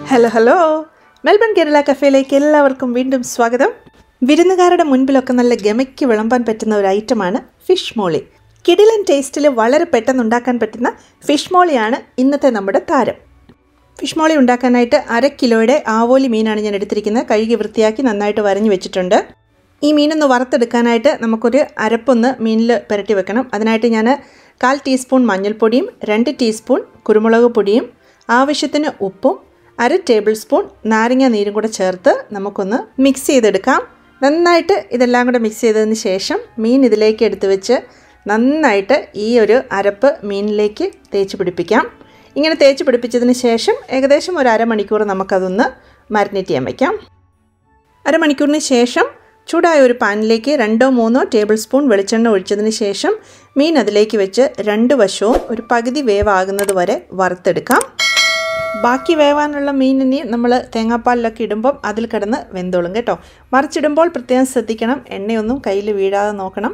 hello hello Melbourne Kerala കഫേയിലേക്ക് എല്ലാവർക്കും വീണ്ടും സ്വാഗതം വിരുന്നുകാരുടെ മുൻപിലൊക്കെ നല്ല ഗമയ്ക്ക് വിളമ്പാൻ പറ്റുന്ന ഒരു ഐറ്റമാണ് ഫിഷ് മോളി കിടിലൻ ടേസ്റ്റിൽ വളരെ പെട്ടെന്ന് ഉണ്ടാക്കാൻ പറ്റുന്ന ഫിഷ് മോളിയാണ് ഇന്നത്തെ നമ്മുടെ താരം ഫിഷ് മോളി ഉണ്ടാക്കാനായിട്ട് അര കിലോയുടെ ആവോലി മീനാണ് ഞാൻ എടുത്തിരിക്കുന്നത് കഴുകി വൃത്തിയാക്കി നന്നായിട്ട് വരഞ്ഞു വെച്ചിട്ടുണ്ട് ഈ മീനൊന്ന് വറുത്തെടുക്കാനായിട്ട് നമുക്കൊരു അരപ്പൊന്ന് മീനിൽ പുരട്ടി വെക്കണം അതിനായിട്ട് ഞാൻ കാൽ ടീസ്പൂൺ മഞ്ഞൾപ്പൊടിയും രണ്ട് ടീസ്പൂൺ കുരുമുളക് പൊടിയും ആവശ്യത്തിന് ഉപ്പും അര ടേബിൾ സ്പൂൺ നാരങ്ങ നീരും കൂടെ ചേർത്ത് നമുക്കൊന്ന് മിക്സ് ചെയ്തെടുക്കാം നന്നായിട്ട് ഇതെല്ലാം കൂടെ മിക്സ് ചെയ്തതിന് ശേഷം മീൻ ഇതിലേക്ക് എടുത്ത് വെച്ച് നന്നായിട്ട് ഈ ഒരു അരപ്പ് മീനിലേക്ക് തേച്ച് പിടിപ്പിക്കാം ഇങ്ങനെ തേച്ച് പിടിപ്പിച്ചതിന് ശേഷം ഏകദേശം ഒരു അരമണിക്കൂർ നമുക്കതൊന്ന് മാരിനേറ്റ് ചെയ്യാൻ വയ്ക്കാം അരമണിക്കൂറിന് ശേഷം ചൂടായ ഒരു പാനിലേക്ക് രണ്ടോ മൂന്നോ ടേബിൾ സ്പൂൺ വെളിച്ചെണ്ണ ഒഴിച്ചതിന് ശേഷം മീൻ അതിലേക്ക് വെച്ച് രണ്ട് വശവും ഒരു പകുതി വേവാകുന്നത് വരെ വറുത്തെടുക്കാം ബാക്കി വേവാനുള്ള മീനിനെ നമ്മൾ തേങ്ങാപ്പാലിലൊക്കെ ഇടുമ്പം അതിൽ കിടന്ന് വെന്തോളും കേട്ടോ മറിച്ചിടുമ്പോൾ പ്രത്യേകം ശ്രദ്ധിക്കണം എണ്ണയൊന്നും കയ്യിൽ വീഴാതെ നോക്കണം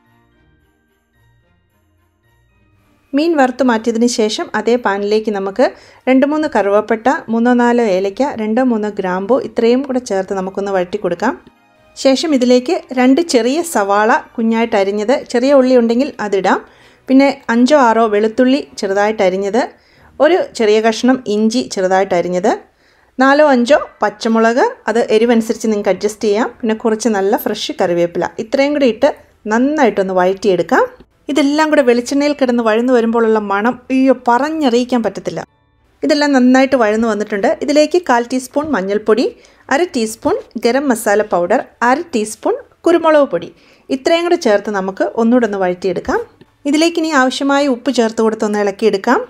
മീൻ വറുത്ത് മാറ്റിയതിന് ശേഷം അതേ പാനിലേക്ക് നമുക്ക് രണ്ട് മൂന്ന് കറുവപ്പട്ട മൂന്നോ നാലോ ഏലയ്ക്ക രണ്ടോ മൂന്നോ ഗ്രാമ്പു ഇത്രയും കൂടെ ചേർത്ത് നമുക്കൊന്ന് വഴറ്റി കൊടുക്കാം ശേഷം ഇതിലേക്ക് രണ്ട് ചെറിയ സവാള കുഞ്ഞായിട്ട് അരിഞ്ഞത് ചെറിയ ഉള്ളി ഉണ്ടെങ്കിൽ അതിടാം പിന്നെ അഞ്ചോ ആറോ വെളുത്തുള്ളി ചെറുതായിട്ട് അരിഞ്ഞത് ഒരു ചെറിയ കഷ്ണം ഇഞ്ചി ചെറുതായിട്ട് അരിഞ്ഞത് നാലോ അഞ്ചോ പച്ചമുളക് അത് എരിവനുസരിച്ച് നിങ്ങൾക്ക് അഡ്ജസ്റ്റ് ചെയ്യാം പിന്നെ കുറച്ച് നല്ല ഫ്രഷ് കറിവേപ്പില ഇത്രയും കൂടി ഇട്ട് നന്നായിട്ടൊന്ന് വഴറ്റിയെടുക്കാം ഇതെല്ലാം കൂടെ വെളിച്ചെണ്ണയിൽ കിടന്ന് വഴന്നു വരുമ്പോഴുള്ള മണം അയ്യോ പറഞ്ഞറിയിക്കാൻ പറ്റത്തില്ല ഇതെല്ലാം നന്നായിട്ട് വഴന്നു വന്നിട്ടുണ്ട് ഇതിലേക്ക് കാൽ ടീസ്പൂൺ മഞ്ഞൾപ്പൊടി അര ടീസ്പൂൺ ഗരം മസാല പൗഡർ അര ടീസ്പൂൺ കുരുമുളക് പൊടി ഇത്രയും കൂടെ ചേർത്ത് നമുക്ക് ഒന്നുകൂടെ ഒന്ന് വഴറ്റിയെടുക്കാം ഇതിലേക്ക് ഇനി ആവശ്യമായ ഉപ്പ് ചേർത്ത് കൊടുത്ത് ഒന്ന് ഇളക്കിയെടുക്കാം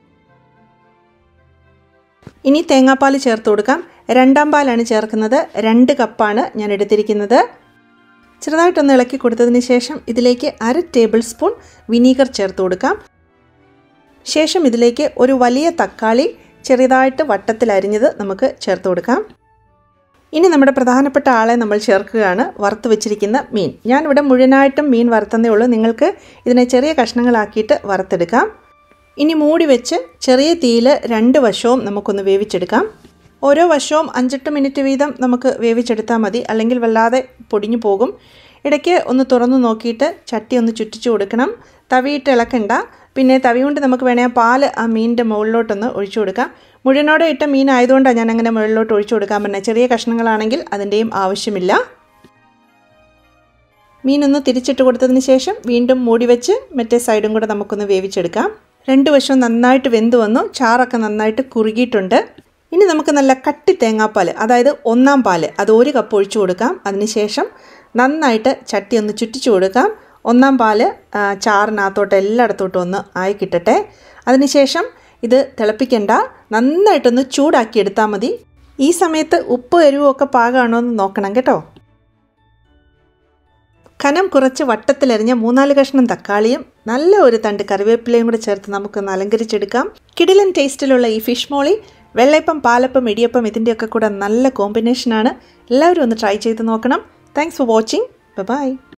ഇനി തേങ്ങാപ്പാൽ ചേർത്ത് കൊടുക്കാം രണ്ടാം പാലാണ് ചേർക്കുന്നത് രണ്ട് കപ്പാണ് ഞാൻ എടുത്തിരിക്കുന്നത് ചെറുതായിട്ടൊന്ന് ഇളക്കി കൊടുത്തതിന് ശേഷം ഇതിലേക്ക് അര ടേബിൾ സ്പൂൺ വിനീഗർ ചേർത്ത് കൊടുക്കാം ശേഷം ഇതിലേക്ക് ഒരു വലിയ തക്കാളി ചെറുതായിട്ട് വട്ടത്തിൽ അരിഞ്ഞത് നമുക്ക് ചേർത്ത് കൊടുക്കാം ഇനി നമ്മുടെ പ്രധാനപ്പെട്ട ആളെ നമ്മൾ ചേർക്കുകയാണ് വറുത്ത് വെച്ചിരിക്കുന്ന മീൻ ഞാനിവിടെ മുഴുവനായിട്ടും മീൻ വറുത്തതേ ഉള്ളൂ നിങ്ങൾക്ക് ഇതിനെ ചെറിയ കഷ്ണങ്ങളാക്കിയിട്ട് വറുത്തെടുക്കാം ഇനി മൂടി വെച്ച് ചെറിയ തീയിൽ രണ്ട് വശവും നമുക്കൊന്ന് വേവിച്ചെടുക്കാം ഓരോ വശവും അഞ്ചെട്ട് മിനിറ്റ് വീതം നമുക്ക് വേവിച്ചെടുത്താൽ മതി അല്ലെങ്കിൽ വല്ലാതെ പൊടിഞ്ഞു പോകും ഇടയ്ക്ക് ഒന്ന് തുറന്നു നോക്കിയിട്ട് ചട്ടി ഒന്ന് ചുറ്റിച്ചു കൊടുക്കണം തവിയിട്ട് ഇളക്കണ്ട പിന്നെ തവി കൊണ്ട് നമുക്ക് വേണേൽ പാല് ആ മീനിൻ്റെ മുകളിലോട്ടൊന്ന് ഒഴിച്ചു കൊടുക്കാം മുഴുവനോടെ ഇട്ട മീൻ ആയതുകൊണ്ടാണ് ഞാൻ അങ്ങനെ മുകളിലോട്ട് ഒഴിച്ചു കൊടുക്കാൻ പറഞ്ഞത് ചെറിയ കഷ്ണങ്ങളാണെങ്കിൽ അതിൻ്റെയും ആവശ്യമില്ല മീനൊന്ന് തിരിച്ചിട്ട് കൊടുത്തതിന് ശേഷം വീണ്ടും മൂടി വെച്ച് മറ്റേ സൈഡും കൂടെ നമുക്കൊന്ന് വേവിച്ചെടുക്കാം രണ്ട് വശവും നന്നായിട്ട് വെന്ത് വന്നു ചാറൊക്കെ നന്നായിട്ട് കുറുകിയിട്ടുണ്ട് ഇനി നമുക്ക് നല്ല കട്ടി തേങ്ങാപ്പാൽ അതായത് ഒന്നാം പാല് അത് ഒരു കപ്പ് ഒഴിച്ചു കൊടുക്കാം അതിനുശേഷം നന്നായിട്ട് ചട്ടി ഒന്ന് ചുറ്റിച്ചു കൊടുക്കാം ഒന്നാം പാല് ചാറിനകത്തോട്ട് എല്ലായിടത്തോട്ടും ഒന്ന് ആയി കിട്ടട്ടെ അതിനുശേഷം ഇത് തിളപ്പിക്കണ്ട നന്നായിട്ടൊന്ന് ചൂടാക്കി എടുത്താൽ മതി ഈ സമയത്ത് ഉപ്പ് എരിവും ഒക്കെ പാകമാണോ എന്ന് നോക്കണം കേട്ടോ കനം കുറച്ച് വട്ടത്തിലരിഞ്ഞ മൂന്നാല് കഷ്ണം തക്കാളിയും നല്ല ഒരു തണ്ട് കറിവേപ്പിലയും കൂടെ ചേർത്ത് നമുക്കൊന്ന് അലങ്കരിച്ചെടുക്കാം കിടിലൻ ടേസ്റ്റിലുള്ള ഈ ഫിഷ് മോളി വെള്ളയപ്പം പാലപ്പം ഇടിയപ്പം ഇതിൻ്റെയൊക്കെ കൂടെ നല്ല കോമ്പിനേഷനാണ് എല്ലാവരും ഒന്ന് ട്രൈ ചെയ്ത് നോക്കണം താങ്ക്സ് ഫോർ വാച്ചിങ് ബൈ